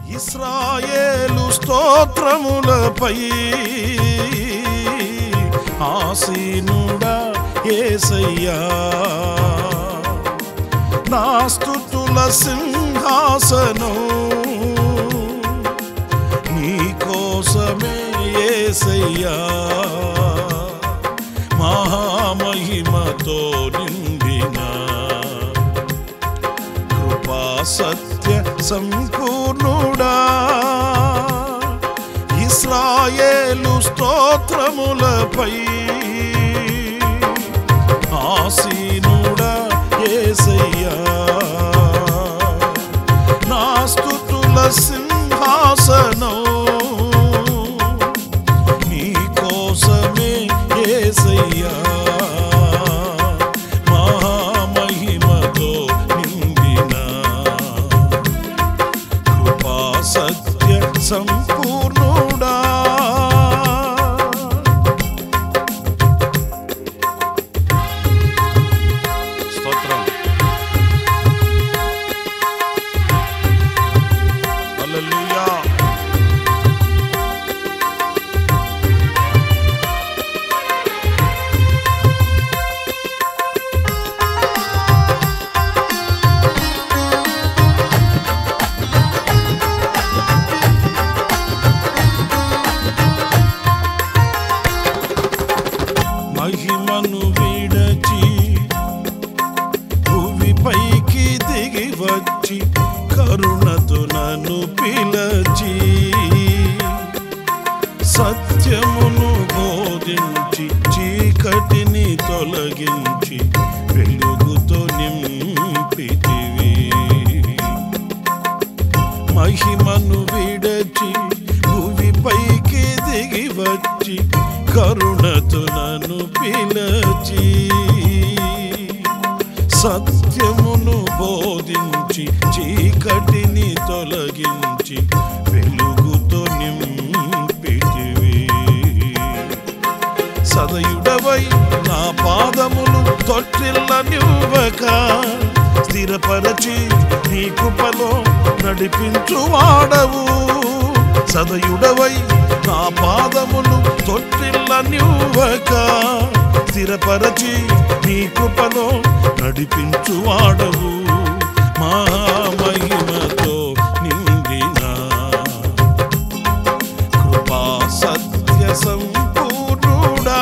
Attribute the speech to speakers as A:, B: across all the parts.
A: ఇస్రాయేలు స్తోత్రములపై ఆసీనుడా ఏసయ్యా నా స్తుతుల సింహాసనం నీ కోసమే ఏసయ్యా మహామహిమతో నిండిన కృపా సత్య సంపూర్ణుడా ఇస్రాయేలు స్తోత్రములపై ఆసీనుడా ఏసయ్యా నా స్తుతుల సింహాసనం నీ కోసమే ఏసయ్యా మహామహిమతో నిండిన కృపా సత్య సంపూర్ణుడా స్తోత్రం హల్లెలూయా మహిమను విడచి భూమిపైకి దిగి వచ్చి కరుణతో నన్ను పిలచి సత్యమును బోధించి చీకటిని తొలగించి వెలుగుతో నింపితివి మహిమను విడచి భూమిపైకి దిగి వచ్చి కరుణతో నన్ను పిలచి సత్యమును బోధించి చీకటిని తొలగించి వెలుగుతో నింపితివి సదయుడవై నా పాదములు తొట్టిల్ల నివ్వక స్థిరపరచి నీ కృపలో నడిపించు వాడవు సదయుడవై నా పాదములు తొట్టిల్ల నివ్వక స్థిరపరచి నీ కృపలో నడిపించు వాడవు మా మహిమతో నిండిన కృపా సత్య సంపూర్ణుడా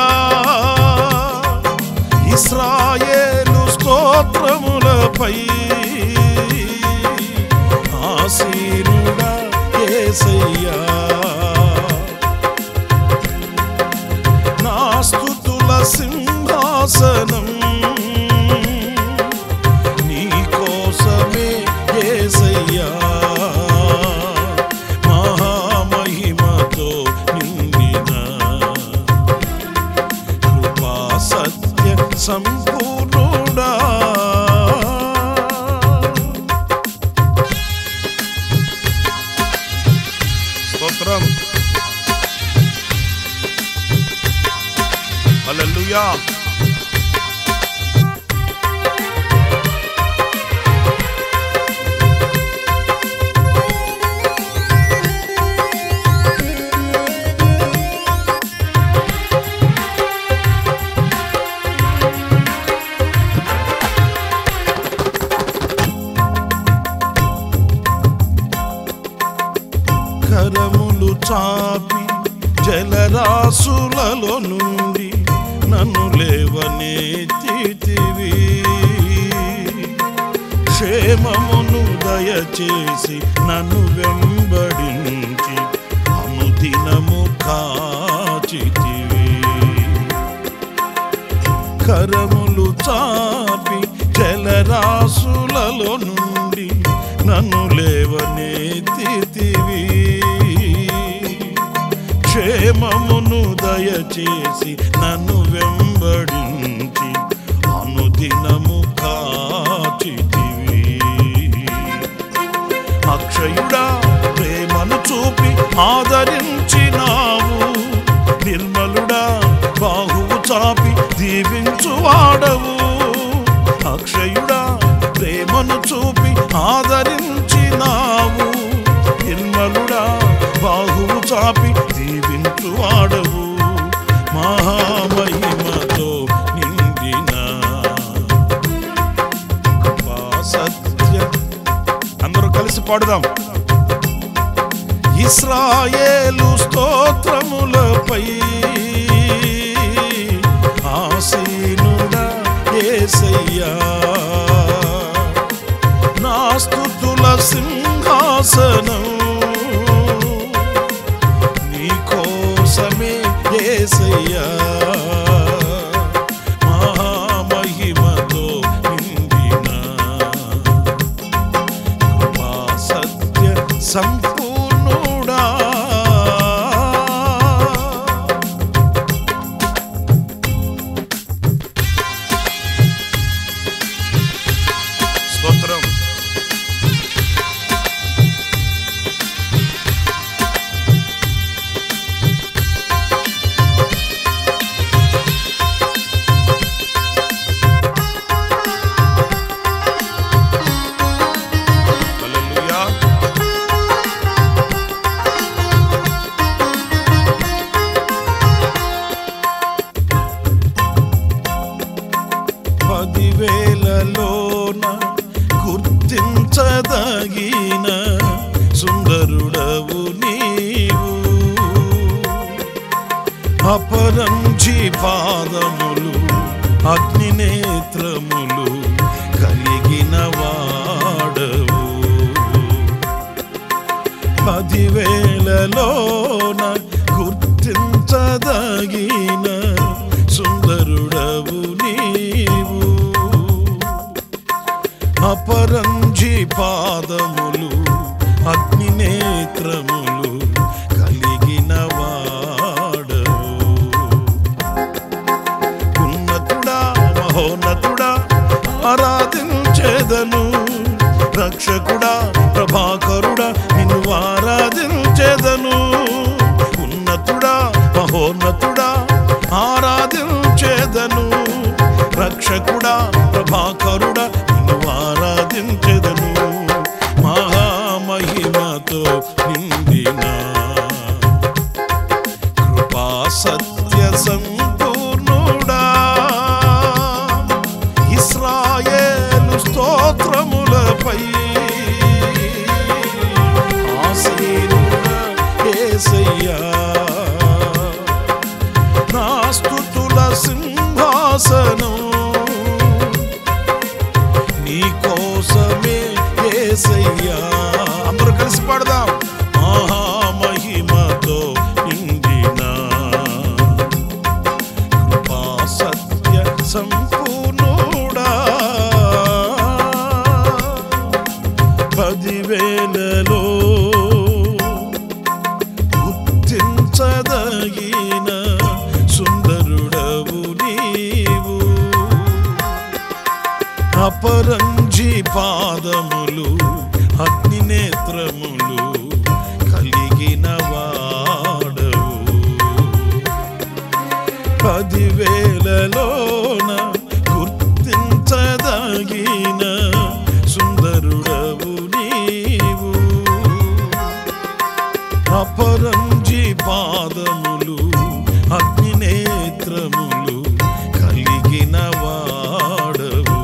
A: ఇస్రాయేలు స్తోత్రములపై ఆసీనుడా ఏసయ్యా నా స్తుతుల సింహాసనం నీ కోసమే ఏసయ్యా మహామహిమతో నిండిన కృపా సత్య సంపూర్ణుడా స్తోత్రం హల్లెలూయా కరములు చాపి జలరాసులలో నుండి నన్ను లేవనెత్తితివి క్షేమమును దయచేసి నన్ను వెంబడించి అనుదినము కాచితివి కరములు చాపి జలరాసులలో నుండి నన్ను లేవనెత్తితివి క్షేమమును దయచేసి నన్ను వెంబడించి అనుదినము కాచితివి అక్షయుడా ప్రేమను చూపి ఆదరించినావు నిర్మలుడా బాహువు చాపి దీవించువాడవు అక్షయుడా ప్రేమను చూపి ఆదరించినావు నిర్మలుడా పాడుదాం ఇస్రాయేలు స్తోత్రములపై ఆసీనుడా ఏసయ్యా నా స్తుతుల సింహాసనం నీ కోసమే ఏసయ్యా మహామహిమతో నిండిన కృపా సత్య సంపూర్ణుడా స్తోత్రం హల్లెలూయా పదివేలలోన గుర్తించదగిన సుందరుడవు నీవు అపరంజి పాదములు అగ్ని నేత్రములు కలిగిన వాడవు పదివేలలోన గుర్తించదగిన సుందరుడవు నీవు అపరంజి పాదములు అగ్ని నేత్రములు కలిగిన వాడవు ఉన్నతుడా మహోన్నతుడా ఆరాధించేదను రక్షకుడా ప్రభాకరుడా నిన్ను ఆరాధించేదను ఉన్నతుడా మహోన్నతుడా ఆరాధించేదను రక్షకుడా ప్రభాకరుడా నిన్ను ఆరాధించేదను మహామహిమతో నిండిన కృపా సత్య సంపూర్ణుడా ఇస్రాయేలు స్తోత్రములపై ఆసీనుడా యేసయ్యా నా స్తుతుల సింహాసనం నీ కోసమే యేసయ్యా అందరూ కలిసి పాడదాం మహామహిమతో నిండిన కృపా సత్య సంపూర్ణుడా పదివేలలో గుర్తించదగిన సుందరుడవు నీవు అపరంజి పాదములు అగ్ని నేత్రములు కలిగిన వాడవు పదివేలలోన గుర్తించదగిన సుందరుడవు నీవు అపరంజి పాదములు అగ్ని నేత్రములు కలిగిన వాడవు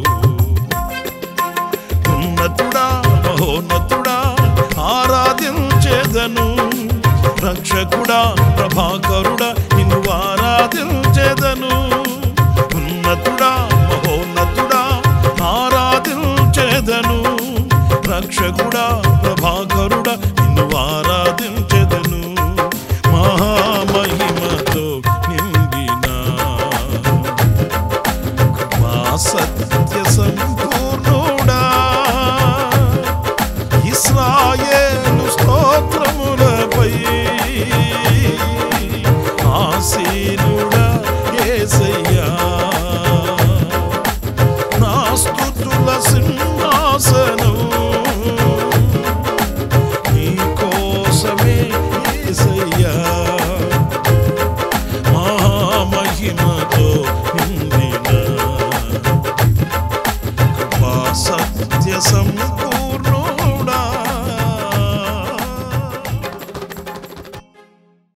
A: ఉన్నతుడా మహోన్నతుడా ఆరాధించేదను రక్షకుడా ప్రభా